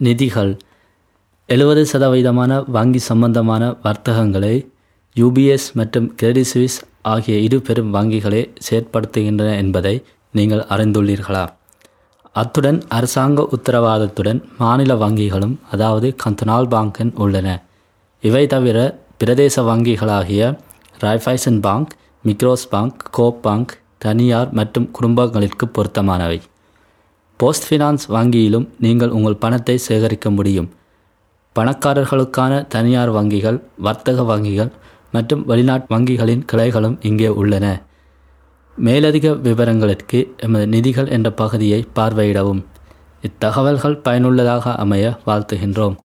நிதிகள் எழுபது சதவீதமான வங்கி சம்பந்தமான வர்த்தகங்களை யூபிஎஸ் மற்றும் கிரெடிட் சுவிஸ் ஆகிய இரு பெரும் வங்கிகளே செயற்படுத்துகின்றன என்பதை நீங்கள் அறிந்துள்ளீர்களா அத்துடன் அரசாங்க உத்தரவாதத்துடன் மாநில வங்கிகளும் அதாவது கந்தனால் பாங்கன் உள்ளன இவை தவிர பிரதேச வங்கிகளாகிய Raiffeisen bank Migros bank Coop bank தனியார் மற்றும் குடும்பங்களுக்கு பொருத்தமானவை போஸ்ட் ஃபினான்ஸ் வங்கியிலும் நீங்கள் உங்கள் பணத்தை சேகரிக்க முடியும் பணக்காரர்களுக்கான தனியார் வங்கிகள் வர்த்தக வங்கிகள் மற்றும் வெளிநாட்டு வங்கிகளின் கிளைகளும் இங்கே உள்ளன மேலதிக விவரங்களுக்கு எமது நிதிகள் என்ற பகுதியை பார்வையிடவும் இத்தகவல்கள் பயனுள்ளதாக அமைய வாழ்த்துகின்றோம்